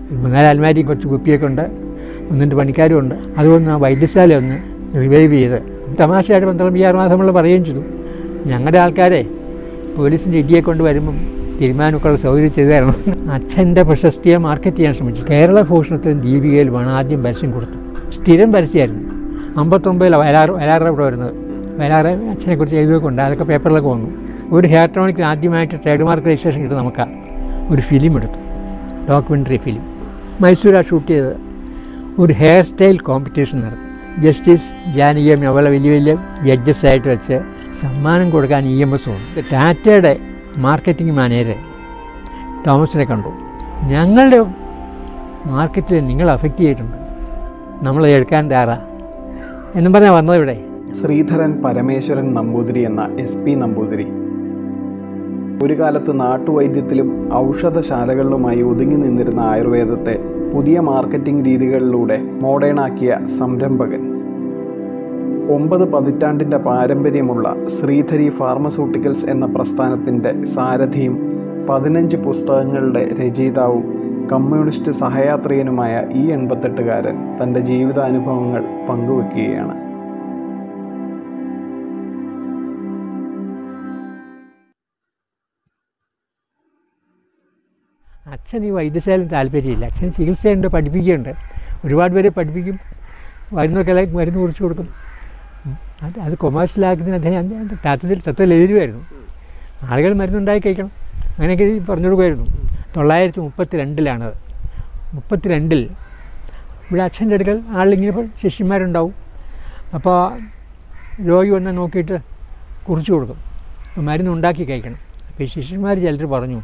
മൂന്നാല് അൽമാരിയും കുറച്ച് കുപ്പിയൊക്കെ ഉണ്ട് ഒന്നിൻ്റെ പണിക്കാരും ഉണ്ട് അതുകൊണ്ട് ആ വൈദ്യശാല ഒന്ന് റിവൈവ് ചെയ്ത് തമാശയായിട്ട് പന്ത്രണ്ട് ഈ ആറ് മാസം നമ്മൾ പറയുകയും ചെയ്തു ഞങ്ങളുടെ ആൾക്കാരെ പോലീസിൻ്റെ ഇടിയെ കൊണ്ട് വരുമ്പം തീരുമാനമൊക്കെ ഉള്ള സൗകര്യം ചെയ്തു തരണം അച്ഛൻ്റെ പ്രശസ്തിയെ മാർക്കറ്റ് ചെയ്യാൻ ശ്രമിച്ചു കേരള ഭൂഷണത്തിലും ദീപികയിലുമാണ് ആദ്യം പരസ്യം കൊടുത്തത് സ്ഥിരം പരസ്യമായിരുന്നു അമ്പത്തൊമ്പതിലാണ് വയലാറ് വയലാറ് ഇവിടെ വരുന്നത് വയലാറ് അച്ഛനെക്കുറിച്ച് എഴുതിയൊക്കെ ഉണ്ട് അതൊക്കെ പേപ്പറിലൊക്കെ വന്നു ഒരു ഹെയർട്രോണിക്കിന് ആദ്യമായിട്ട് ട്രേഡ് മാർക്ക് രജിസ്ട്രേഷൻ കിട്ടും നമുക്ക് ഒരു ഫിലിം എടുത്തു ഡോക്യുമെൻ്ററി ഫിലിം മൈസൂരാണ് ഷൂട്ട് ചെയ്തത് ഒരു ഹെയർ സ്റ്റൈൽ കോമ്പറ്റീഷൻ നടത്തി ജസ്റ്റിസ് ജാനകിയം അവളെ വലിയ വലിയ ജഡ്ജസ് ആയിട്ട് വെച്ച് സമ്മാനം കൊടുക്കാൻ ഇ എം എസ് വന്നു ടാറ്റയുടെ മാർക്കറ്റിംഗ് മാനേജർ തോമസിനെ കണ്ടു ഞങ്ങളുടെ മാർക്കറ്റിൽ നിങ്ങൾ അഫക്റ്റ് ചെയ്തിട്ടുണ്ട് നമ്മൾ എടുക്കാൻ തയ്യാറാ എന്നും പറഞ്ഞാൽ വന്നത് ഇവിടെ ശ്രീധരൻ പരമേശ്വരൻ നമ്പൂതിരി എന്ന എസ് പി നമ്പൂതിരി ഒരു കാലത്ത് നാട്ടുവൈദ്യത്തിലും ഔഷധശാലകളിലുമായി ഒതുങ്ങി നിന്നിരുന്ന ആയുർവേദത്തെ പുതിയ മാർക്കറ്റിംഗ് രീതികളിലൂടെ മോഡേണാക്കിയ സംരംഭകൻ ഒമ്പത് പതിറ്റാണ്ടിൻ്റെ പാരമ്പര്യമുള്ള ശ്രീധരി ഫാർമസ്യൂട്ടിക്കൽസ് എന്ന പ്രസ്ഥാനത്തിൻ്റെ സാരഥിയും പതിനഞ്ച് പുസ്തകങ്ങളുടെ രചയിതാവും കമ്മ്യൂണിസ്റ്റ് സഹയാത്രികനുമായ ഈ എൺപത്തെട്ടുകാരൻ തൻ്റെ ജീവിതാനുഭവങ്ങൾ പങ്കുവെക്കുകയാണ് അച്ഛൻ ഈ വൈദ്യശാലയും താല്പര്യമില്ല അച്ഛൻ ചികിത്സയുണ്ട് പഠിപ്പിക്കുന്നുണ്ട് ഒരുപാട് പേരെ പഠിപ്പിക്കും മരുന്നൊക്കെ മരുന്ന് കുറിച്ച് കൊടുക്കും ഉം. അത് അത് കൊമേഴ്ഷ്യലാക്കുന്നതിന് അദ്ദേഹം അതിൻ്റെ തത്വത്തിൽ തത്വത്തിൽ എതിരുമായിരുന്നു ആളുകൾ മരുന്നുണ്ടാക്കി കഴിക്കണം അങ്ങനെയൊക്കെ ഇത് പറഞ്ഞു കൊടുക്കുമായിരുന്നു തൊള്ളായിരത്തി മുപ്പത്തി രണ്ടിലാണത് മുപ്പത്തി രണ്ടിൽ ഇവിടെ അച്ഛൻ്റെ അടുക്കൽ ആളിങ്ങനെ ഇപ്പോൾ ശിഷ്യന്മാരുണ്ടാവും അപ്പോൾ രോഗി വന്നാൽ നോക്കിയിട്ട് കുറിച്ച് കൊടുക്കും അപ്പോൾ മരുന്ന് ഉണ്ടാക്കി കഴിക്കണം അപ്പോൾ ഈ ശിഷ്യന്മാർ ചിലർ പറഞ്ഞു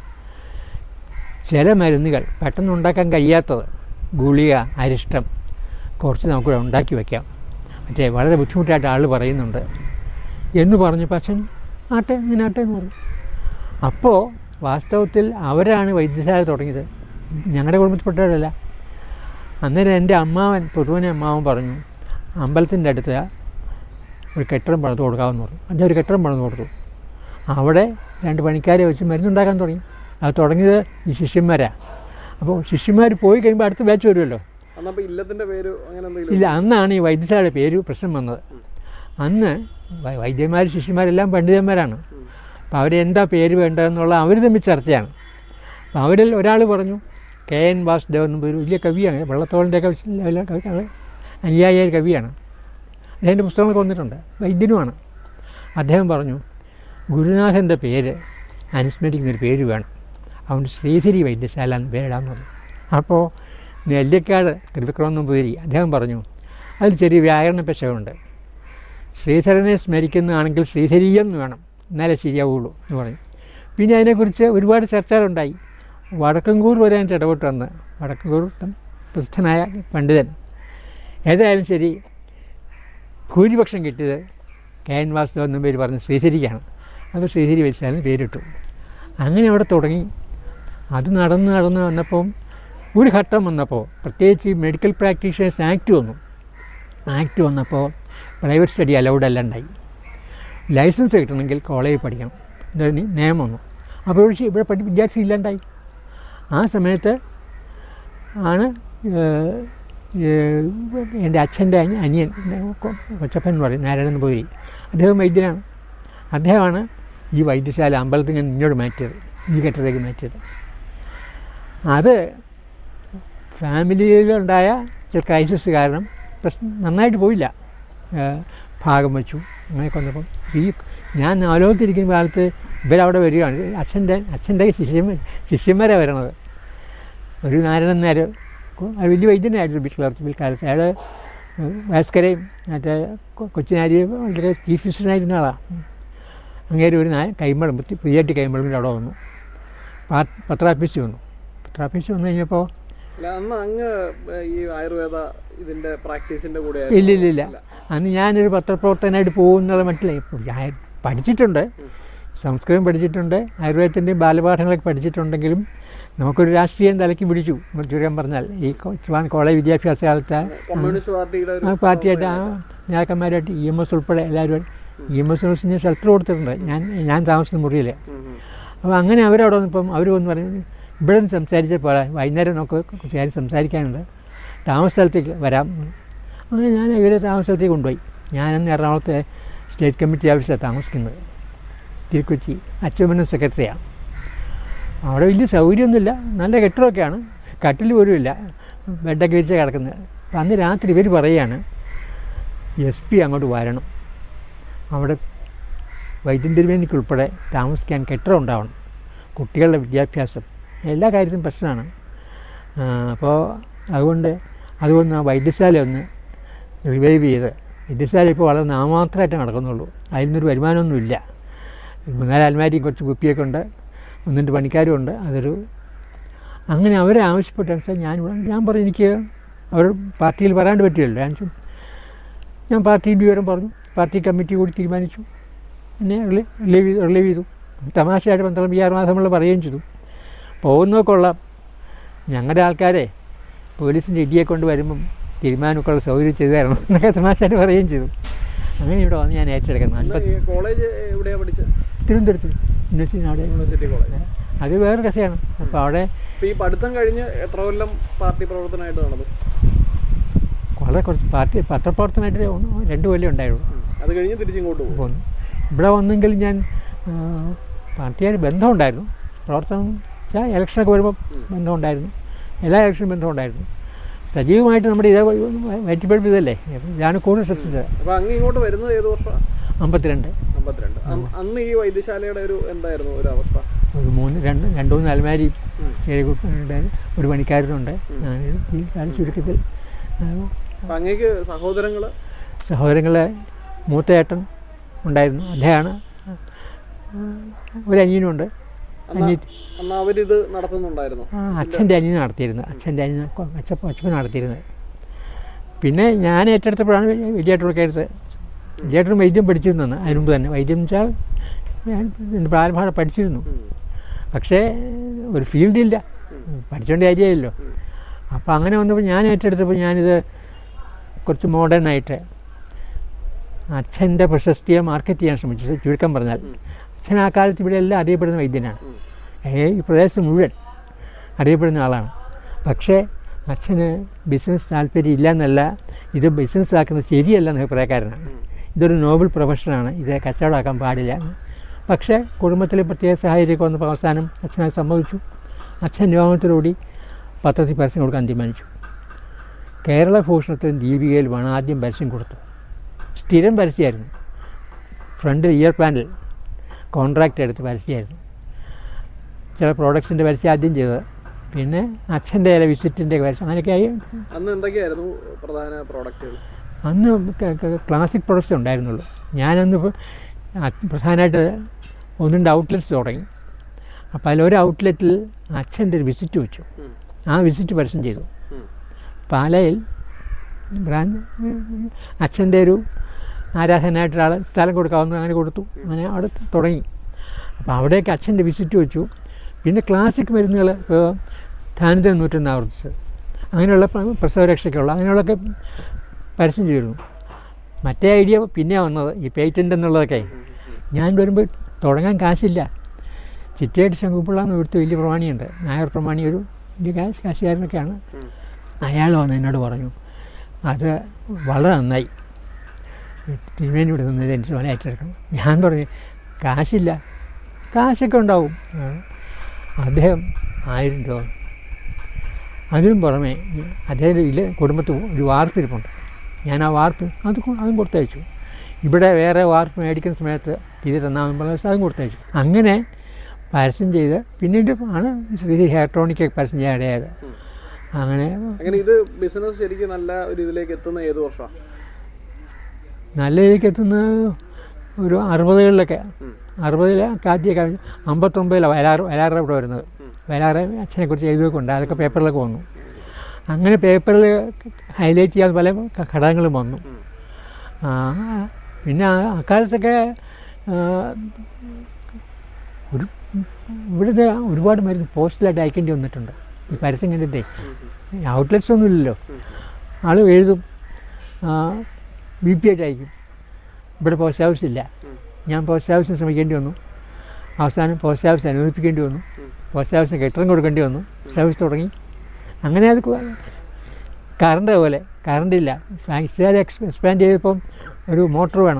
ചില മരുന്നുകൾ പെട്ടെന്ന് ഉണ്ടാക്കാൻ കഴിയാത്തത് ഗുളിക അരിഷ്ടം കുറച്ച് നമുക്കിവിടെ ഉണ്ടാക്കി വയ്ക്കാം മറ്റേ വളരെ ബുദ്ധിമുട്ടായിട്ട് ആൾ പറയുന്നുണ്ട് എന്ന് പറഞ്ഞപ്പോൾ അച്ഛൻ ആട്ടെ ഇങ്ങനെ ആട്ടെ എന്ന് പറഞ്ഞു അപ്പോൾ വാസ്തവത്തിൽ അവരാണ് വൈദ്യശാല തുടങ്ങിയത് ഞങ്ങളുടെ കുടുംബത്തിൽപ്പെട്ടവരല്ല അന്നേരം എൻ്റെ അമ്മാവൻ പൊതുവനെ അമ്മാവൻ പറഞ്ഞു അമ്പലത്തിൻ്റെ അടുത്ത് ഒരു കെട്ടിടം പണിത് കൊടുക്കാമെന്ന് പറഞ്ഞു അദ്ദേഹം ഒരു കെട്ടിടം പണിത് കൊടുത്തു അവിടെ രണ്ട് പണിക്കാരെ വെച്ച് മരുന്നുണ്ടാക്കാൻ തുടങ്ങി അത് തുടങ്ങിയത് ഈ ശിഷ്യന്മാരാണ് അപ്പോൾ ശിഷ്യന്മാർ പോയി കഴിയുമ്പോൾ അടുത്ത ബാച്ച് വരുമല്ലോ അന്നപ്പോ ഇല്ലത്തിന്റെ പേര് അങ്ങനെ എന്തെങ്കിലും ഇല്ല അന്നാണ് ഈ വൈദ്യശാലയുടെ പേര് പ്രശ്നം വന്നത് അന്ന് വൈ- വൈദ്യന്മാർ ശിഷ്യന്മാരെല്ലാം പണ്ഡിതന്മാരാണ് അപ്പോൾ അവരെന്താ പേര് വേണ്ടതെന്നുള്ള അവർ തമ്മിൽ ചർച്ചയാണ് അപ്പോൾ അവരിൽ ഒരാൾ പറഞ്ഞു കെ എൻ വാസുദേവൻ എന്ന് ഒരു വലിയ കവിയാണ് വെള്ളത്തോളിൻ്റെയൊക്കെ ലെവലിലെ കവി ആൾ അനുയായിയായ കവിയാണ് അദ്ദേഹത്തിൻ്റെ പുസ്തകങ്ങളൊക്കെ വന്നിട്ടുണ്ട് വൈദ്യനുമാണ് അദ്ദേഹം പറഞ്ഞു ഗുരുനാഥൻ്റെ പേര് അനുസ്മരിക്കുന്നൊരു പേര് വേണം അതുകൊണ്ട് ശ്രീധരി വൈദ്യശാല എന്ന് പേരിടാമെന്ന് പറഞ്ഞു അപ്പോൾ നെല്ലിക്കാട് ത്രിവിക്രമം നമ്പൂതിരി അദ്ദേഹം പറഞ്ഞു അതിൽ ചെറിയ വ്യാകരണ പെശകുണ്ട് ശ്രീധരനെ സ്മരിക്കുന്നതാണെങ്കിൽ ശ്രീധരീയം എന്ന് വേണം എന്നാലേ ശരിയാവുള്ളൂ എന്ന് പറഞ്ഞു പിന്നെ അതിനെക്കുറിച്ച് ഒരുപാട് ചർച്ചകളുണ്ടായി വടക്കങ്കൂർ വരെ അതിൻ്റെ ഇടപെട്ട് വന്ന് വടക്കങ്കൂർ പ്രസിദ്ധനായ പണ്ഡിതൻ ഏതായാലും ശരി ഭൂരിപക്ഷം കിട്ടിയത് കെ എൻ വാസുദേവൻ എന്നും പേര് പറഞ്ഞ് ശ്രീധരിക്കാണ് അപ്പോൾ ശ്രീധരി വെച്ചാലും പേരിട്ടു അങ്ങനെ അവിടെ തുടങ്ങി അത് നടന്ന് നടന്ന് വന്നപ്പം ഒരു ഘട്ടം വന്നപ്പോൾ പ്രത്യേകിച്ച് ഈ മെഡിക്കൽ പ്രാക്ടീഷണേഴ്സ് ആക്ട് വന്നു ആക്ട് വന്നപ്പോൾ പ്രൈവറ്റ് സ്റ്റഡി അലൗഡ് അല്ല ഉണ്ടായി ലൈസൻസ് കിട്ടണമെങ്കിൽ കോളേജിൽ പഠിക്കണം ഇതൊരു നി- നിയമം വന്നു അപ്പോൾ ഇവിടെ ശി- ഇവിടെ പഠി വിദ്യാർത്ഥി ഇല്ലാണ്ടായി ആ സമയത്ത് ആണ് ഏഹ്, ഏഹ്, എൻ്റെ അച്ഛൻ്റെ അനി- അനിയൻ കൊ- കൊച്ചപ്പൻ എന്ന് പറയും നാരായണൻ പോയി അദ്ദേഹം വൈദ്യനാണ് അദ്ദേഹമാണ് ഈ വൈദ്യശാല അമ്പലത്തിൽ നിന്ന് ഇങ്ങോട്ട് മാറ്റിയത് ഈ കെട്ടിടത്തേക്ക് മാറ്റിയത് അത് ഫാമിലിയിലുണ്ടായ ചില ക്രൈസിസ് കാരണം പ്രശ്നം നന്നായിട്ട് പോയില്ല ഏഹ് ഭാഗം വെച്ചു അങ്ങനെയൊക്കെ വന്നപ്പം ഈ ഞാൻ ആലോചിച്ചിരിക്കുന്ന കാലത്ത് ഇവരവിടെ വരികയാണ് അച്ഛൻ്റെ അച്ഛൻ്റെ ശിഷ്യന്മാർ ശിഷ്യന്മാരാണ് വരണത് ഒരു നാരായണൻ നായർ കൊ- അത് വലിയ വൈദ്യനായിരുന്നു ബി ക്ലർച്ച് പിൽക്കാലത്ത് അയാൾ ഭാസ്കരയും മറ്റേ കൊ- കൊച്ചിനാരിയും വളരെ ചീഫ് മിനിസ്റ്ററായിരുന്ന ആളാണ് അങ്ങേര് ഒരു നായ കൈമളം പുതിയായിട്ട് കൈമളമിൻ്റെ അവിടെ വന്നു പാ- പത്രാഫീസ് വന്നു പത്രാഫീസ് വന്നു കഴിഞ്ഞപ്പോൾ അല്ല അന്ന് അങ്ങ് ഏ, ഈ ആയുർവേദ ഇതിന്റെ പ്രാക്ടീസിന്റെ കൂടെ ഇല്ല ഇല്ല ഇല്ല അന്ന് ഞാനൊരു പത്രപ്രവർത്തകനായിട്ട് പോകുന്നത് മറ്റില്ല ഇപ്പോൾ ഞാൻ പഠിച്ചിട്ടുണ്ട് സംസ്കൃതം പഠിച്ചിട്ടുണ്ട് ആയുർവേദത്തിൻ്റെയും ബാലപാഠങ്ങളൊക്കെ പഠിച്ചിട്ടുണ്ടെങ്കിലും നമുക്കൊരു രാഷ്ട്രീയം തലയ്ക്ക് പിടിച്ചു ചുരുക്കം പറഞ്ഞാൽ ഈ കോ- ട്രിവാൻ കോളേജ് വിദ്യാഭ്യാസ കാലത്ത് കമ്മ്യൂണിസ്റ്റ് പാർട്ടിയുടെ ആ ഒരു പാർട്ടിയായിട്ട് ആ നേതാക്കന്മാരായിട്ട് ഇ എം എസ് ഉൾപ്പെടെ എല്ലാവരും ഇ എം എസ് ഹൗസിന് ഷെൽട്ടർ കൊടുത്തിട്ടുണ്ട് ഞാൻ ഞാൻ താമസിക്കുന്ന മുറിയിൽ ഉം, ഉം. അപ്പോൾ അങ്ങനെ അവരവിടെ വന്നപ്പം അവർ വന്ന് പറഞ്ഞു ഇവിടെ നിന്ന് സംസാരിച്ച പോലെ വൈകുന്നേരം നമുക്ക് കുറച്ച് കാര്യം സംസാരിക്കാനുണ്ട് താമസ സ്ഥലത്തേക്ക് വരാം അങ്ങനെ ഞാൻ ഇവരെ താമസ സ്ഥലത്തേക്ക് കൊണ്ടുപോയി ഞാനന്ന് എറണാകുളത്തെ സ്റ്റേറ്റ് കമ്മിറ്റി ഓഫീസിലാണ് താമസിക്കുന്നത് തിരുക്കൊച്ചി അച്യുതമനും സെക്രട്ടറിയാണ് അവിടെ വലിയ സൗകര്യമൊന്നുമില്ല നല്ല കെട്ടിടമൊക്കെയാണ് കട്ടിൽ പോലും ഇല്ല ബെഡൊക്കെ വിരിച്ച് കിടക്കുന്നത് അപ്പം അന്ന് രാത്രി ഇവർ പറയുകയാണ് എസ് പി അങ്ങോട്ട് വരണം അവിടെ വൈദ്യം തിരുമേനിക്ക് ഉൾപ്പെടെ താമസിക്കാൻ കെട്ടിടം ഉണ്ടാവണം കുട്ടികളുടെ വിദ്യാഭ്യാസം എല്ലാ കാര്യത്തിലും പ്രശ്നമാണ് അപ്പോൾ അതുകൊണ്ട് അതുകൊണ്ട് ആ വൈദ്യശാല ഒന്ന് റിവൈവ് ചെയ്ത് വൈദ്യശാല ഇപ്പോൾ വളരെ നാമാത്രമായിട്ട് നടക്കുന്നുള്ളൂ അതിൽ നിന്നൊരു വരുമാനമൊന്നുമില്ല മൂന്നാല് അൽമാരിയും കുറച്ച് കുപ്പിയൊക്കെ ഉണ്ട് ഒന്നിൻ്റെ പണിക്കാരും ഉണ്ട് അതൊരു അങ്ങനെ അവരെ ആവശ്യപ്പെട്ട അനുസരിച്ച് ഞാൻ ഇവിടെ- ഞാൻ പറഞ്ഞു എനിക്ക് അവർ പാർട്ടിയിൽ വരാണ്ട് പറ്റില്ലല്ലോ ഞാൻ ചോ- ഞാൻ പാർട്ടിയിൽ വിവരം പറഞ്ഞു പാർട്ടി കമ്മിറ്റി കൂടി തീരുമാനിച്ചു എന്നെ റിലീവ് ചെയ്തു റിലീവ് ചെയ്തു തമാശയായിട്ട് പന്ത്രണ്ട് ഈ ആറ് മാസം നമ്മൾ പറയുകയും ചെയ്തു പോകുന്നത് കൊള്ളാം ഞങ്ങളുടെ ആൾക്കാരെ പോലീസിൻ്റെ ഇടിയെ കൊണ്ട് വരുമ്പം തീരുമാനമൊക്കെ ഉള്ള സൗകര്യം ചെയ്തു തരണം എന്നൊക്കെ തമാശയായിട്ട് പറയുകയും ചെയ്തു അങ്ങനെ ഇവിടെ വന്ന് ഞാൻ ഏറ്റെടുക്കുന്നത് അന്ന് അൻപത്തി ഈ കോളേജ് എവിടെയാണ് പഠിച്ചത് തിരുവനന്തപുരത്ത് യൂണിവേഴ്സിറ്റി അവിടെ യൂണിവേഴ്സിറ്റി കോളേജ് അത് വേറെ കഥയാണ് അപ്പോൾ അവിടെ അപ്പോൾ ഈ പഠിത്തം കഴിഞ്ഞ് എത്ര കൊല്ലം പാർട്ടി പ്രവർത്തനമായിട്ട് നടന്നു വളരെ കുറച്ച് പാർട്ടി പത്രപ്രവർത്തനമായിട്ട് ഒന്ന് രണ്ട് കൊല്ലം ഉണ്ടായുള്ളൂ ഉം. അത് കഴിഞ്ഞ് തിരിച്ചിങ്ങോട്ട് പോകും പോന്നു ഇവിടെ വന്നെങ്കിൽ ഞാൻ ആ, പാർട്ടിയായിട്ട് ബന്ധമുണ്ടായിരുന്നു പ്രവർത്തനം വെച്ചാൽ ഇലക്ഷനൊക്കെ വരുമ്പോൾ ബന്ധമുണ്ടായിരുന്നു എല്ലാ ഇലക്ഷനും ബന്ധമുണ്ടായിരുന്നു സജീവമായിട്ട് നമ്മുടെ ഇതേ വയറ്റിപ്പഴുപ്പ് ഇതല്ലേ അപ്പം ഇതാണ് കൂടുതൽ ശ്രദ്ധിച്ചത് അപ്പോൾ അങ്ങ് ഇങ്ങോട്ട് വരുന്നത് ഏത് വർഷമാണ് അമ്പത്തിരണ്ട് അമ്പത്തിരണ്ട് അന്ന് അന്ന് ഈ വൈദ്യശാലയുടെ ഒരു എന്തായിരുന്നു ഒരു അവസ്ഥ ഒരു മൂന്ന് രണ്ട് രണ്ട് മൂന്ന് അലമാരി ഉം. ചെറിയ കുട്ടികളുണ്ട് ഒരു പണിക്കാരനുണ്ട് ഞാൻ ഈ കാല ചുരുക്കത്തിൽ ആ, അപ്പം അങ്ങേക്ക് സഹോദരങ്ങൾ സഹോദരങ്ങളെ മൂത്തയേട്ടൻ ഉണ്ടായിരുന്നു അദ്ദേഹമാണ് ഒരു അനിയനുണ്ട് അന്ന് അനിയ അന്ന് അവരിത് നടത്തുന്നുണ്ടായിരുന്നു ആ അച്ഛൻ്റെ അനിയൻ നടത്തിയിരുന്നത് അച്ഛൻ്റെ അനിയൻ അച്ഛ അച്ഛൻ നടത്തിയിരുന്നത് പിന്നെ ഞാൻ ഏറ്റെടുത്തപ്പോഴാണ് വലിയേട്ടനൊക്കെ എടുത്ത് വലിയേട്ടൻ വൈദ്യം പഠിച്ചിരുന്നു അതിന് മുമ്പ് തന്നെ വൈദ്യം വെച്ചാൽ ഞാൻ എൻ്റെ പ്രാരംഭമാണ് പഠിച്ചിരുന്നു പക്ഷേ ഒരു ഫീൽഡില്ല പഠിച്ചോണ്ട് കാര്യമായില്ലോ അപ്പോൾ അങ്ങനെ വന്നപ്പോൾ ഞാൻ ഏറ്റെടുത്തപ്പോൾ ഞാനിത് കുറച്ച് മോഡേൺ ആയിട്ട് അച്ഛൻ്റെ പ്രശസ്തിയെ മാർക്കറ്റ് ചെയ്യാൻ ശ്രമിച്ചു ചുരുക്കം പറഞ്ഞാൽ അച്ഛൻ ആ കാലത്ത് ഇവിടെ എല്ലാം അറിയപ്പെടുന്ന വൈദ്യനാണ് ഏ ഈ പ്രദേശത്ത് മുഴുവൻ അറിയപ്പെടുന്ന ആളാണ് പക്ഷേ അച്ഛന് ബിസിനസ് താല്പര്യം ഇല്ല എന്നല്ല ഇത് ബിസിനസ് ആക്കുന്നത് ശരിയല്ല എന്ന അഭിപ്രായക്കാരനാണ് ഇതൊരു നോബൽ പ്രൊഫഷനാണ് ഇത് കച്ചവടമാക്കാൻ പാടില്ല പക്ഷേ കുടുംബത്തിലെ പ്രത്യേക സാഹചര്യമൊക്കെ വന്നപ്പോൾ അവസാനം അച്ഛനെ സമ്മതിച്ചു അച്ഛൻ രോഗത്തിലൂടി പത്രത്തിൽ പരസ്യം കൊടുക്കാൻ തീരുമാനിച്ചു കേരള ഭൂഷണത്തിലും ദീപികയിലുമാണ് ആദ്യം പരസ്യം കൊടുത്തത് സ്ഥിരം പരസ്യമായിരുന്നു ഫ്രണ്ട് ഇയർ പാനൽ കോൺട്രാക്റ്റ് എടുത്ത് പരസ്യമായിരുന്നു ചില പ്രോഡക്ട്സിൻ്റെ പരസ്യം ആദ്യം ചെയ്തത് പിന്നെ അച്ഛൻ്റെ ചില വിസിറ്റിൻ്റെ പരസ്യം അങ്ങനെയൊക്കെ ആയി അന്ന് എന്തൊക്കെയായിരുന്നു പ്രധാന പ്രോഡക്റ്റുകൾ അന്ന് ക്ലാസിക് പ്രൊഡക്ട്സ് ഉണ്ടായിരുന്നുള്ളൂ ഞാനന്ന് ഇപ്പൊ അ- പ്രധാനമായിട്ട് ഒന്ന് രണ്ട് ഔട്ട്ലെറ്റ്സ് തുടങ്ങി അപ്പോൾ അതിലൊരു ഔട്ട്ലെറ്റിൽ അച്ഛൻ്റെ ഒരു വിസിറ്റ് വെച്ചു ആ വിസിറ്റ് പരസ്യം ചെയ്തു പാലയിൽ ബ്രാഞ്ച് അച്ഛൻ്റെ ഒരു ആരാധനായിട്ട് ഒരാൾ സ്ഥലം കൊടുക്കാവുന്ന അങ്ങനെ കൊടുത്തു അങ്ങനെ അവിടെ തുടങ്ങി അപ്പോൾ അവിടേക്ക് അച്ഛൻ്റെ വിസിറ്റ് വെച്ചു പിന്നെ ക്ലാസിക് മരുന്നുകൾ ഇപ്പോൾ ധാനിത നൂറ്റൊന്ന് ആവർത്തിച്ച് അങ്ങനെയുള്ള പ്ര- പ്രസവരക്ഷയ്ക്കുള്ള അങ്ങനെയുള്ളതൊക്കെ പരസ്യം ചെയ്തിരുന്നു മറ്റേ ഐഡിയ പിന്നെ വന്നത് ഈ പേറ്റൻ്റ് എന്നുള്ളതൊക്കെ ഞാൻ വരുമ്പോൾ തുടങ്ങാൻ കാശില്ല ചിറ്റയായിട്ട് ശങ്കുപ്പിള്ള എന്ന് ഇവിടുത്തെ വലിയ പ്രമാണിയുണ്ട് നായർ പ്രമാണി ഒരു വലിയ കാശ് കാശുകാരനൊക്കെയാണ് അയാൾ വന്ന് എന്നോട് പറഞ്ഞു അത് വളരെ നന്നായി തിരുമേനി ഇവിടെ നിന്നത് എനിക്ക് വളരെ ഏറ്റെടുക്കണം ഞാൻ പറഞ്ഞു കാശില്ല കാശൊക്കെ ഉണ്ടാവും ആ. അദ്ദേഹം ആയിരം രൂപ അതിനും പുറമെ അദ്ദേഹം ഇല്ല കുടുംബത്തിൽ ഒരു വാർപ്പിരിപ്പുണ്ട് ഞാൻ ആ വാർപ്പ് അത് കൊ- അതും കൊടുത്തയച്ചു ഇവിടെ വേറെ വാർപ്പ് മേടിക്കുന്ന സമയത്ത് ഇത് തന്നാമെന്ന് പറഞ്ഞ അതും കൊടുത്തയച്ചു അങ്ങനെ പരസ്യം ചെയ്ത് പിന്നീട് ആണ് ശ്രീ ഹെയർട്രോണിക്ക് പരസ്യം ചെയ്യാൻ ഇടയായത് അങ്ങനെ അങ്ങനെ ഇത് ബിസിനസ് ശരിക്കും നല്ല ഒരു ഇതിലേക്ക് എത്തുന്ന ഏത് വർഷമാണ് നല്ല രീതിക്ക് എത്തുന്ന ഒരു അറുപതുകളിലൊക്കെ അറുപതിലൊക്കെ ആദ്യമൊക്കെ അമ്പത്തൊമ്പതിലാണ് വയലാറ് വയലാറ് ഇവിടെ വരുന്നത് വയലാറ് അച്ഛനെക്കുറിച്ച് എഴുതിയൊക്കെ ഉണ്ട് അതൊക്കെ പേപ്പറിലൊക്കെ വന്നു അങ്ങനെ പേപ്പറിൽ ഹൈലൈറ്റ് ചെയ്യാൻ പല ഘ- ഘടകങ്ങളും വന്നു ആ, പിന്നെ ആ- അക്കാലത്തൊക്കെ ആ, ഒരു ഇവിടുത്തെ ഒരുപാട് മരുന്ന് പോസ്റ്റലായിട്ട് അയക്കേണ്ടി വന്നിട്ടുണ്ട് ഈ പരസ്യം കണ്ടിട്ടേ ഔട്ട്ലെറ്റ്സ് ഒന്നും ഇല്ലല്ലോ ആൾ എഴുതും ബി പി ആയിട്ട് അയക്കും ഇവിടെ പോസ്റ്റ് ഹൗസ് ഇല്ല ഞാൻ പോസ്റ്റ് ഹൗസിന് ശ്രമിക്കേണ്ടി വന്നു അവസാനം പോസ്റ്റ് ഓഫീസ് അനുവദിപ്പിക്കേണ്ടി വന്നു പോസ്റ്റ് ഓഫീസിന് കെട്ടിടം കൊടുക്കേണ്ടി വന്നു പോസ്റ്റ് ഓഫീസ് തുടങ്ങി അങ്ങനെ അത് കു- കറണ്ട് പോലെ കറണ്ടില്ല ഫാക്ടറി എക്സ്പാൻഡ് ചെയ്തപ്പം ഒരു മോട്ടർ വേണം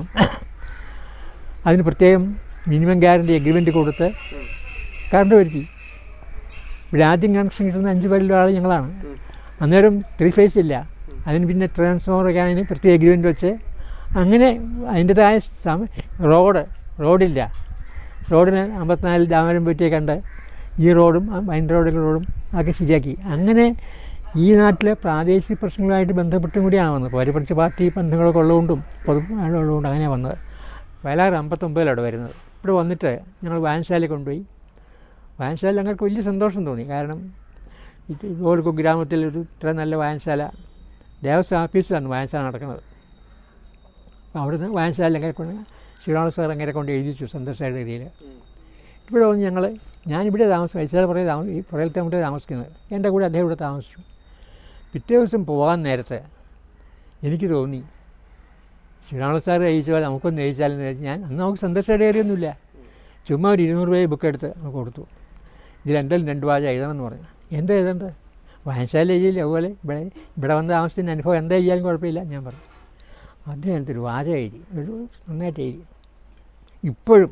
അതിന് പ്രത്യേകം മിനിമം ഗ്യാരണ്ടി എഗ്രിമെൻറ്റ് കൊടുത്ത് കറണ്ട് വരുത്തി ഇവിടെ ആദ്യം കണക്ഷൻ കിട്ടുന്ന അഞ്ച് പേരിലുള്ള ആൾ ഞങ്ങളാണ് അന്നേരം ത്രീ ഫേസ് ഇല്ല അതിന് പിന്നെ ട്രാൻസ്ഫോമറൊക്കെ ആണെങ്കിൽ പ്രത്യേക എഗ്രിമെൻറ്റ് വെച്ച് അങ്ങനെ അതിൻ്റെതായ സമ റോഡ് റോഡില്ല റോഡിന് അമ്പത്തിനാല് ഡാമരം പറ്റിയെ കണ്ട് ഈ റോഡും മൈൻ റോഡിലെ റോഡും ഒക്കെ ശരിയാക്കി അങ്ങനെ ഈ നാട്ടിലെ പ്രാദേശിക പ്രശ്നങ്ങളുമായിട്ട് ബന്ധപ്പെട്ടും കൂടിയാണ് വന്നത് പരിപടിച്ച പാർട്ടി ബന്ധങ്ങളൊക്കെ ഉള്ളതുകൊണ്ടും പൊതു ഉള്ളതുകൊണ്ടും അങ്ങനെ വന്നത് വയലാർ അമ്പത്തൊമ്പതിലാണ് വരുന്നത് ഇവിടെ വന്നിട്ട് ഞങ്ങൾ വായനശാലയിൽ കൊണ്ടുപോയി വായനശാല ഞങ്ങൾക്ക് വലിയ സന്തോഷം തോന്നി കാരണം ഇത് ഇതുപോലെ ഗ്രാമത്തിൽ ഒരു ഇത്ര നല്ല വായനശാല ദേവസ്വം ഓഫീസിലാണ് വായനശാല നടക്കുന്നത് അപ്പോൾ അവിടുന്ന് വായനശാല അങ്ങനെ കൊണ്ട് ശ്രീരാമ സാർ അങ്ങനെ കൊണ്ട് എഴുതിച്ചു സന്തോഷമായിട്ട് രീതിയിൽ ഇവിടെ വന്ന് ഞങ്ങൾ ഞാനിവിടെ താമസം വയസ്സാല പുറകെ താമസം ഈ പുറയിലത്തെ ഇവിടെ താമസിക്കുന്നത് എൻ്റെ കൂടെ അദ്ദേഹം ഇവിടെ താമസിച്ചു പിറ്റേ ദിവസം പോകാൻ നേരത്തെ എനിക്ക് തോന്നി ശ്രീരാമ സാർ എഴുതിച്ചാൽ നമുക്കൊന്ന് എഴുതിച്ചാലെന്ന് വിചാരിച്ച് ഞാൻ അന്ന് നമുക്ക് സന്തോഷമായിട്ട് കയറിയൊന്നുമില്ല ചുമ്മാ ഒരു ഇരുന്നൂറ് രൂപ ബുക്ക് എടുത്ത് നമുക്ക് കൊടുത്തു ഇതിലെന്തെങ്കിലും രണ്ട് വാചകം എഴുതണമെന്ന് പറഞ്ഞു എന്താ എഴുതേണ്ടത് വായനശാല എഴുതിയില്ല അതുപോലെ ഇവിടെ ഇവിടെ വന്ന് താമസത്തിൻ്റെ അനുഭവം എന്താ ചെയ്യാനും കുഴപ്പമില്ല ഞാൻ പറഞ്ഞു അദ്ദേഹത്തിന് ഒരു വാചകം എഴുതി ഒരു നന്നായിട്ട് എഴുതി ഇപ്പോഴും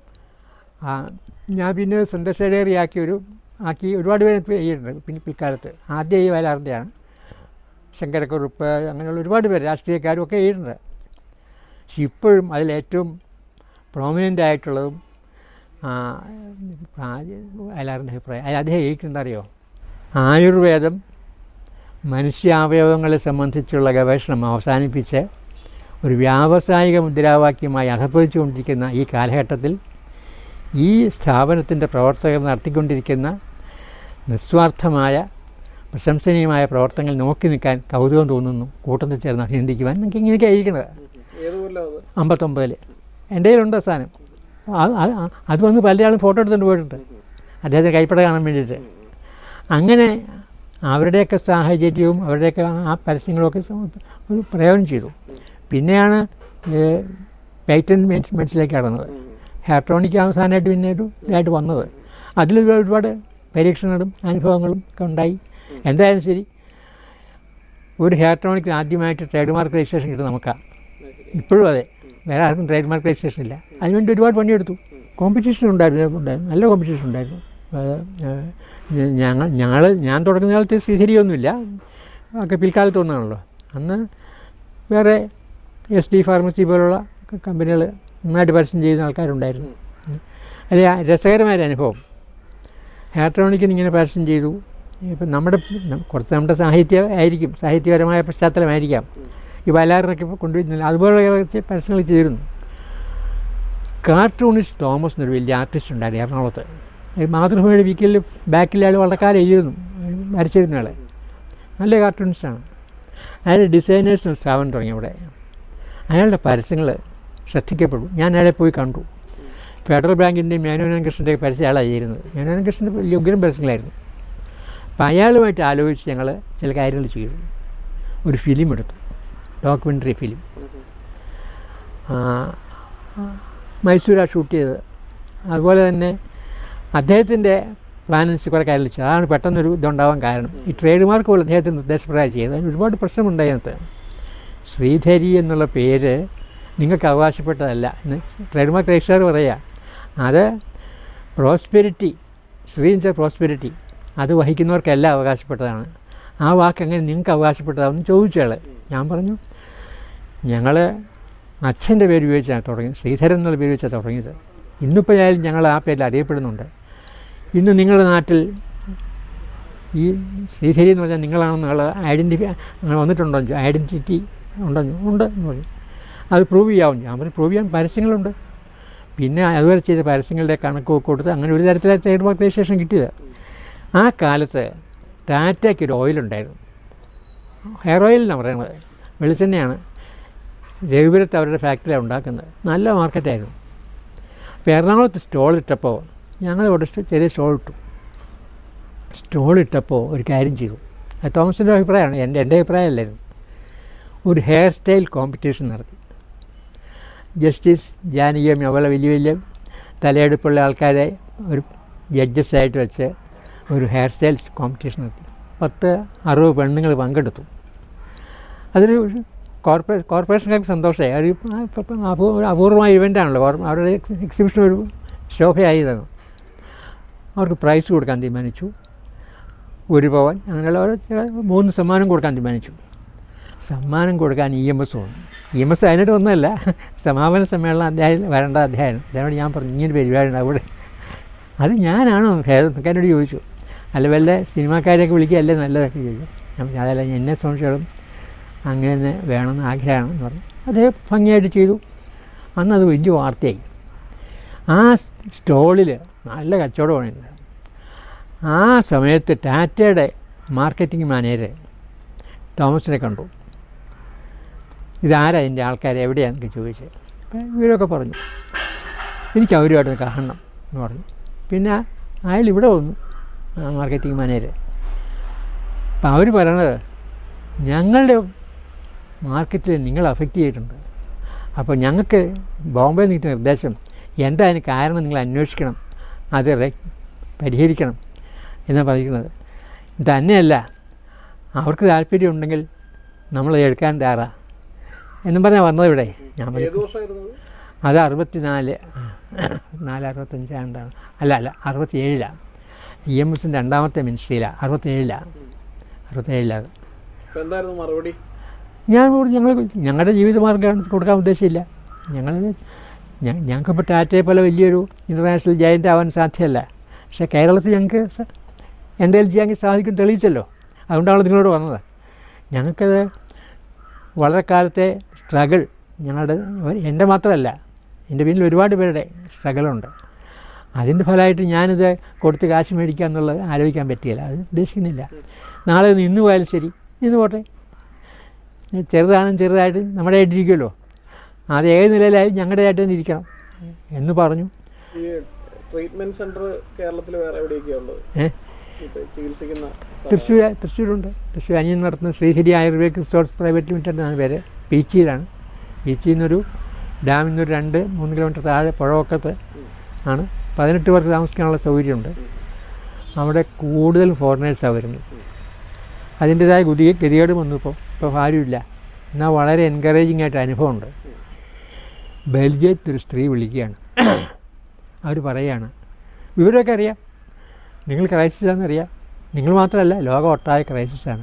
ആ ഞാൻ പിന്നെ സന്തോഷ ഡയറി ആക്കി ഒരു ആക്കി ഒരുപാട് പേര് ഇപ്പോൾ എഴുതിയിട്ടുണ്ട് പിന്നെ പിൽക്കാലത്ത് ആദ്യം ഈ വയലാറിൻ്റെയാണ് ശങ്കരക്കുറുപ്പ് അങ്ങനെയുള്ള ഒരുപാട് പേര് രാഷ്ട്രീയക്കാരും ഒക്കെ എഴുതിയിട്ടുണ്ട് പക്ഷെ ഇപ്പോഴും അതിലേറ്റവും പ്രോമിനൻ്റ് ആയിട്ടുള്ളതും ആ, ആ, വയലാറിൻ്റെ അഭിപ്രായം അതിൽ അദ്ദേഹം എഴുതിയിട്ടുണ്ട് അറിയോ ആയുർവേദം മനുഷ്യാവയവങ്ങളെ സംബന്ധിച്ചുള്ള ഗവേഷണം അവസാനിപ്പിച്ച് ഒരു വ്യാവസായിക മുദ്രാവാക്യമായി അധപ്പതിച്ചുകൊണ്ടിരിക്കുന്ന ഈ കാലഘട്ടത്തിൽ ഈ സ്ഥാപനത്തിൻ്റെ പ്രവർത്തകർ നടത്തിക്കൊണ്ടിരിക്കുന്ന നിസ്വാർത്ഥമായ പ്രശംസനീയമായ പ്രവർത്തനങ്ങൾ നോക്കി നിൽക്കാൻ കൗതുകം തോന്നുന്നു കൂട്ടത്തിൽ ചേർന്ന് അഭിനന്ദിക്കുവാൻ നിങ്ങൾക്ക് ഇങ്ങനെയൊക്കെ ആയിരിക്കണത് ഏത് കൊല്ലം അത് അമ്പത്തൊമ്പതിൽ എൻ്റെ കയ്യിലുണ്ട് ആ സാധനം അത് അത് അത് വന്ന് പലയാളും ഫോട്ടോ എടുത്തുകൊണ്ട് പോയിട്ടുണ്ട് അദ്ദേഹത്തിന് കൈപ്പട കാണാൻ വേണ്ടിയിട്ട് അങ്ങനെ അവരുടെയൊക്കെ സാഹചര്യവും അവരുടെയൊക്കെ ആ പരസ്യങ്ങളൊക്കെ ഒരു പ്രയോജനം ചെയ്തു പിന്നെയാണ് പേറ്റൻറ്റ് മെഡിസിലേക്ക് കടന്നത് ഹാട്രോണിക് അവസാനമായിട്ട് പിന്നെ ഒരു ഇതായിട്ട് വന്നത് അതിൽ ഒരുപാട് പരീക്ഷണങ്ങളും അനുഭവങ്ങളും ഒക്കെ ഉണ്ടായി എന്തായാലും ശരി ഒരു ഹാട്രോണിക്കിന് ആദ്യമായിട്ട് ട്രേഡ് മാർക്ക് രജിസ്ട്രേഷൻ കിട്ടും നമുക്കാണ് ഇപ്പോഴും അതെ വേറെ ആർക്കും ട്രേഡ് മാർക്ക് രജിസ്ട്രേഷൻ ഇല്ല അതിനുവേണ്ടി ഒരുപാട് പണിയെടുത്തു കോമ്പറ്റീഷൻ ഉണ്ടായിരുന്നു ഉണ്ടായിരുന്നു നല്ല കോമ്പറ്റീഷൻ ഉണ്ടായിരുന്നു അത്, ഏഹ്, ഞങ്ങൾ ഞങ്ങൾ ഞാൻ തുടങ്ങുന്ന കാലത്ത് ശ്രീധരിയൊന്നുമില്ല ഒക്കെ പിൽക്കാലത്ത് ഒന്നാണല്ലോ അന്ന് വേറെ എസ് ഡി ഫാർമസി പോലുള്ള കമ്പനികൾ നന്നായിട്ട് പരസ്യം ചെയ്യുന്ന ആൾക്കാരുണ്ടായിരുന്നു അത് രസകരമായൊരു അനുഭവം ഹാട്രോണിക്കിന് ഇങ്ങനെ പരസ്യം ചെയ്തു ഇപ്പം നമ്മുടെ നം- കുറച്ച് നമ്മുടെ സാഹിത്യ ആയിരിക്കും സാഹിത്യപരമായ പശ്ചാത്തലമായിരിക്കാം ഈ വയലാറിനൊക്കെ കൊണ്ടുപോയി അതുപോലെ കുറച്ച് പരസ്യങ്ങൾ ചെയ്തിരുന്നു കാർട്ടൂണിസ്റ്റ് തോമസ് എന്നൊരു വലിയ ആർട്ടിസ്റ്റ് ഉണ്ടായിരുന്നു എറണാകുളത്ത് ഈ മാതൃഭൂമിയുടെ വീക്കിൽ ബാക്കിൽ ആൾ വളരെ കാലം എഴുതിയിരുന്നു വരച്ചിരുന്ന ആൾ നല്ല കാർട്ടൂണിസ്റ്റാണ് അയാൾ ഡിസൈനേഴ്സ് ഒരു സ്ഥാപനം തുടങ്ങി അവിടെ അയാളുടെ പരസ്യങ്ങൾ ശ്രദ്ധിക്കപ്പെടും ഞാൻ അയാളെ പോയി കണ്ടു ഫെഡറൽ ബാങ്കിൻ്റെയും മേനോനൻ കൃഷ്ണൻ്റെ പരസ്യം അയാളാണ് ചെയ്യുന്നത് മേനോനൻ കൃഷ്ണൻ്റെ വലിയ ഉഗ്രം പരസ്യങ്ങളായിരുന്നു അപ്പം അയാളുമായിട്ട് ആലോചിച്ച് ഞങ്ങൾ ചില കാര്യങ്ങൾ ചെയ്തു ഒരു ഫിലിം എടുത്തു ഡോക്യുമെൻ്ററി ഫിലിം മൈസൂരാണ് ഷൂട്ട് ചെയ്തത് അതുപോലെ തന്നെ അദ്ദേഹത്തിൻ്റെ പ്ലാനൻസ് കുറേ കാര്യങ്ങൾ ചെയ്തു അതാണ് പെട്ടെന്നൊരു ഇതുണ്ടാവാൻ കാരണം ഈ ട്രേഡ് മാർക്ക് പോലെ അദ്ദേഹത്തിന് നിർദ്ദേശപ്രകാരം ചെയ്തത് അതിന് ഒരുപാട് പ്രശ്നമുണ്ടായി അതിനകത്ത് ശ്രീധരി എന്നുള്ള പേര് നിങ്ങൾക്ക് അവകാശപ്പെട്ടതല്ല എന്ന് ട്രേഡ് മാർക്ക് രജിസ്ട്രാർ പറയുക അത് പ്രോസ്പെരിറ്റി ശ്രീ എന്ന് വെച്ചാൽ പ്രോസ്പെരിറ്റി അത് വഹിക്കുന്നവർക്കെല്ലാം അവകാശപ്പെട്ടതാണ് ആ വാക്ക് എങ്ങനെ നിങ്ങൾക്ക് അവകാശപ്പെട്ടതാണെന്ന് ചോദിച്ചയാൾ ഞാൻ പറഞ്ഞു ഞങ്ങൾ അച്ഛൻ്റെ പേര് ഉപയോഗിച്ചാണ് തുടങ്ങിയത് ശ്രീധരൻ എന്നുള്ള പേര് വെച്ചാണ് തുടങ്ങിയത് ഇന്നിപ്പോൾ ആയാലും ഞങ്ങൾ ആ പേരിൽ അറിയപ്പെടുന്നുണ്ട് ഇന്ന് നിങ്ങളുടെ നാട്ടിൽ ഈ ശ്രീധരി എന്ന് പറഞ്ഞാൽ നിങ്ങളാണെന്നുള്ള ഐഡൻറ്റിഫൈ അങ്ങനെ വന്നിട്ടുണ്ടോ ഐഡൻറ്റിറ്റി ഉണ്ടോ ഉണ്ട് എന്ന് പറഞ്ഞു അത് പ്രൂവ് ചെയ്യാവും ഞാൻ പറഞ്ഞു പ്രൂവ് ചെയ്യാൻ പരസ്യങ്ങളുണ്ട് പിന്നെ അതുവരെ ചെയ്ത പരസ്യങ്ങളുടെ കണക്ക് കൊടുത്ത് അങ്ങനെ ഒരു തരത്തിലെ ട്രേഡ് മാർക്ക് രജിസ്ട്രേഷൻ കിട്ടിയത് ആ കാലത്ത് ടാറ്റയ്ക്ക് ഒരു ഓയിലുണ്ടായിരുന്നു ഹെയർ ഓയിൽ എന്നാണ് പറയുന്നത് വെളിച്ചെണ്ണയാണ് രഘുപുരത്ത് അവരുടെ ഫാക്ടറിയാണ് ഉണ്ടാക്കുന്നത് നല്ല മാർക്കറ്റായിരുന്നു അപ്പോൾ എറണാകുളത്ത് സ്റ്റോൾ ഇട്ടപ്പോൾ ഞങ്ങൾ ഇവിടെ സ്റ്റ- ചെറിയ സ്റ്റോൾ ഇട്ടു സ്റ്റോൾ ഇട്ടപ്പോൾ ഒരു കാര്യം ചെയ്തു അത് തോമസിൻ്റെ അഭിപ്രായമാണ് എൻ്റെ എൻ്റെ അഭിപ്രായമല്ലായിരുന്നു ഒരു ഹെയർ സ്റ്റൈൽ കോമ്പറ്റീഷൻ നടത്തി ജസ്റ്റിസ് ജാനകിയമ്മ അതുപോലെ വലിയ വലിയ തലയെടുപ്പുള്ള ആൾക്കാരെ ഒരു ജഡ്ജസ് ആയിട്ട് വെച്ച് ഒരു ഹെയർ സ്റ്റൈൽ കോമ്പറ്റീഷൻ നടത്തി പത്ത് അറുപത് പെണ്ണുങ്ങൾ പങ്കെടുത്തു അതൊരു കോർപ്പറേ കോർപ്പറേഷൻകാർക്ക് സന്തോഷമായി അത് ഇപ്പം അപൂ അപൂർവമായ ഇവൻ്റാണല്ലോ അവരുടെ എക്സിബിഷൻ ഒരു ശോഭയായി തന്നു അവർക്ക് പ്രൈസ് കൊടുക്കാൻ തീരുമാനിച്ചു ഒരു പവൻ അങ്ങനെയുള്ള ഓരോ ചില മൂന്ന് സമ്മാനം കൊടുക്കാൻ തീരുമാനിച്ചു സമ്മാനം കൊടുക്കാൻ ഇ എം എസ് വന്നു ഇ എം എസ് അതിനായിട്ട് ഒന്നുമല്ല സമാപന സമ്മേളനം അധ്യായം വരേണ്ട അധ്യായം അതിനോട് ഞാൻ പറഞ്ഞു ഇങ്ങനെ പരിപാടി ഉണ്ട് അവിടെ അത് ഞാനാണോ ഭേദക്കാരോട് ചോദിച്ചു അല്ല വല്ല സിനിമാക്കാരെയൊക്കെ വിളിക്കുകയല്ലേ നല്ലതൊക്കെ ചോദിച്ചു ഞാൻ പറഞ്ഞു, അതല്ല എന്നെ സംശയം അങ്ങനെ തന്നെ വേണമെന്ന് ആഗ്രഹമാണെന്ന് പറഞ്ഞു അദ്ദേഹം ഭംഗിയായിട്ട് ചെയ്തു അന്ന് അത് വലിയ വാർത്തയായി ആ സ്റ്റോളിൽ നല്ല കച്ചവടമാണ് ആ സമയത്ത് ടാറ്റയുടെ മാർക്കറ്റിംഗ് മാനേജർ തോമസിനെ കണ്ടു ഇതാരാ എൻ്റെ ആൾക്കാർ എവിടെയാണെന്നൊക്കെ ചോദിച്ചത് അപ്പം ഇവരൊക്കെ പറഞ്ഞു എനിക്ക് അവരുമായിട്ടൊന്ന് കാണണം എന്ന് പറഞ്ഞു പിന്നെ അയാൾ ഇവിടെ വന്നു മാർക്കറ്റിംഗ് മാനേജർ അപ്പം അവർ പറയണത് ഞങ്ങളുടെ മാർക്കറ്റിൽ നിങ്ങൾ അഫക്റ്റ് ചെയ്തിട്ടുണ്ട് അപ്പോൾ ഞങ്ങൾക്ക് ബോംബെ നിന്ന് നിർദ്ദേശം എന്താ അതിന് കാരണം നിങ്ങൾ അന്വേഷിക്കണം അത് റെ- പരിഹരിക്കണം എന്നാണ് പറയുന്നത് തന്നെയല്ല അവർക്ക് താല്പര്യമുണ്ടെങ്കിൽ നമ്മൾ എടുക്കാൻ തയ്യാറാ എന്നും പറഞ്ഞാൽ വന്നത് ഇവിടെ ഞാൻ പറഞ്ഞു ഏത് വർഷമായിരുന്നു അത്? അത് അറുപത്തിനാല് നാല് അറുപത്തഞ്ചാണ്ടാണ് അല്ല അല്ല അറുപത്തിയേഴിലാണ് ഇ എം എസിൻ്റെ രണ്ടാമത്തെ മിനിസ്ട്രിയിലാണ് അറുപത്തേഴിലാണ് അറുപത്തേഴിലാണ് അപ്പൊ എന്തായിരുന്നു മറുപടി ഞാൻ പറഞ്ഞു, ഞങ്ങൾ ഞങ്ങളുടെ ജീവിതമാർഗ്ഗം കൊടുക്കാൻ ഉദ്ദേശമില്ല ഞങ്ങൾ ഞ- ഞങ്ങൾക്കിപ്പോൾ ടാറ്റയെ പോലെ വലിയൊരു ഇൻ്റർനാഷണൽ ജയൻ്റ് ആവാൻ സാധ്യമല്ല പക്ഷേ കേരളത്തിൽ ഞങ്ങൾക്ക് സ- എന്തെങ്കിലും ചെയ്യാൻ സാധിക്കും തെളിയിച്ചല്ലോ അതുകൊണ്ടാണ് നിങ്ങളോട് വന്നത് ഞങ്ങൾക്കത് വളരെ കാലത്തെ സ്ട്രഗിൾ ഞങ്ങളുടെ എൻ്റെ മാത്രമല്ല എൻ്റെ പിന്നിൽ ഒരുപാട് പേരുടെ സ്ട്രഗിളുണ്ട് അതിൻ്റെ ഫലമായിട്ട് ഞാനിത് കൊടുത്ത് കാശ് മേടിക്കുക എന്നുള്ളത് ആലോചിക്കാൻ പറ്റിയില്ല അത് ഉദ്ദേശിക്കുന്നില്ല നാളെ ഒന്ന് ഇന്ന് പോയാലും ശരി ഇന്ന് പോട്ടെ ചെറുതാണെങ്കിൽ ചെറുതായിട്ട് നമ്മുടെ ആയിട്ടിരിക്കുമല്ലോ അത് ഏത് നിലയിലായാലും ഞങ്ങളുടെ ആയിട്ട് തന്നെ ഇരിക്കണം എന്ന് പറഞ്ഞു ഈ ട്രീറ്റ്മെന്റ് സെന്റർ കേരളത്തിൽ വേറെ എവിടെയൊക്കെയാ ഉള്ളത് ഏഹ് ഇപ്പൊ ചികിത്സിക്കുന്ന തൃശ്ശൂർ തൃശ്ശൂരുണ്ട് തൃശ്ശൂർ അനിയൻ നടത്തുന്ന Srihari ayurvedic resorts private limited എന്നാണ് പേര് പീച്ചിയിലാണ് പീച്ചിയിൽ നിന്നൊരു ഡാമിൽ നിന്നൊരു രണ്ട് മൂന്ന് കിലോമീറ്റർ താഴെ പുഴവക്കത്ത് ആണ് പതിനെട്ട് പേർക്ക് താമസിക്കാനുള്ള സൗകര്യമുണ്ട് അവിടെ കൂടുതലും ഫോറിനേഴ്സാണ് വരുന്നത് അതിൻ്റെതായ ഗതി ഗതികേട് വന്നു ഇപ്പോൾ ഇപ്പോൾ ആരുമില്ല എന്നാൽ വളരെ എൻകറേജിങ് ആയിട്ട് അനുഭവമുണ്ട് ബെൽജിയത്തിൽ ഒരു സ്ത്രീ വിളിക്കുകയാണ് അവർ പറയുകയാണ് വിവരമൊക്കെ അറിയാം നിങ്ങൾ ക്രൈസിസ് ആണെന്നറിയാം നിങ്ങൾ മാത്രമല്ല ലോകം ഒട്ടായ ക്രൈസിസാണ്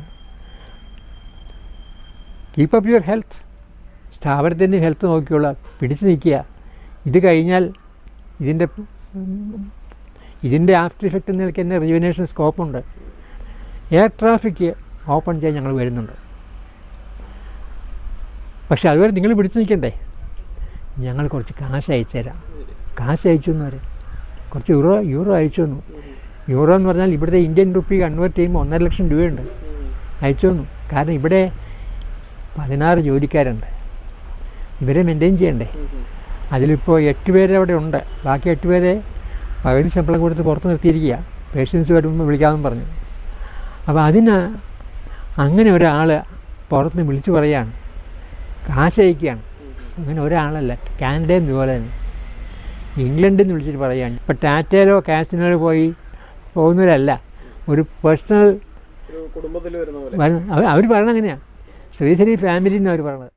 കീപ്പ് അപ്പ് യുവർ ഹെൽത്ത് സ്ഥാപനത്തിൻ്റെ ഹെൽത്ത് നോക്കിയുള്ള പിടിച്ചു നിൽക്കുക ഇത് കഴിഞ്ഞാൽ ഇതിൻ്റെ ഇതിൻ്റെ ആഫ്റ്റർ ഇഫക്റ്റ് നിലയ്ക്ക് തന്നെ റിജുവിനേഷൻ സ്കോപ്പുണ്ട് എയർ ട്രാഫിക് ഓപ്പൺ ചെയ്യാൻ ഞങ്ങൾ വരുന്നുണ്ട് പക്ഷെ അതുവരെ നിങ്ങൾ പിടിച്ചു നിൽക്കണ്ടേ ഞങ്ങൾ കുറച്ച് കാശ് അയച്ചു തരാം കാശ് അയച്ചു എന്ന് പറയും കുറച്ച് യൂറോ യൂറോ അയച്ചു തന്നു യൂറോ എന്ന് പറഞ്ഞാൽ ഇവിടുത്തെ ഇന്ത്യൻ റുപ്പി കൺവേർട്ട് ചെയ്യുമ്പോൾ ഒന്നര ലക്ഷം രൂപയുണ്ട് അയച്ചു തന്നു കാരണം ഇവിടെ പതിനാറ് ജോലിക്കാരുണ്ട് ഇവരെ മെയിൻറ്റെയിൻ ചെയ്യണ്ടേ അതിലിപ്പോൾ എട്ട് പേര് അവിടെ ഉണ്ട് ബാക്കി എട്ട് പേരെ പകുതി ശമ്പളം കൊടുത്ത് പുറത്ത് നിർത്തിയിരിക്കുക പേഷ്യൻസ് വരുമ്പോൾ വിളിക്കാമെന്ന് പറഞ്ഞു അപ്പോൾ അതിന് അങ്ങനെ ഒരാൾ പുറത്തുനിന്ന് വിളിച്ചു പറയുകയാണ് കാശ് അയക്കുകയാണ് അങ്ങനെ ഒരാളല്ല കാനഡയിൽ നിന്ന് ഇതുപോലെ തന്നെ ഇംഗ്ലണ്ടിൽ നിന്ന് വിളിച്ചിട്ട് പറയുകയാണ് ഇപ്പോൾ ടാറ്റയിലോ കാസിനോയിലോ പോയി പോകുന്നവരല്ല ഒരു പേഴ്സണൽ ഒരു കുടുംബത്തിൽ വരുന്ന പോലെ അവർ പറയണത് അങ്ങനെയാണ് ശ്രീശ്രീ ഫാമിലി എന്ന് അവർ പറയണത്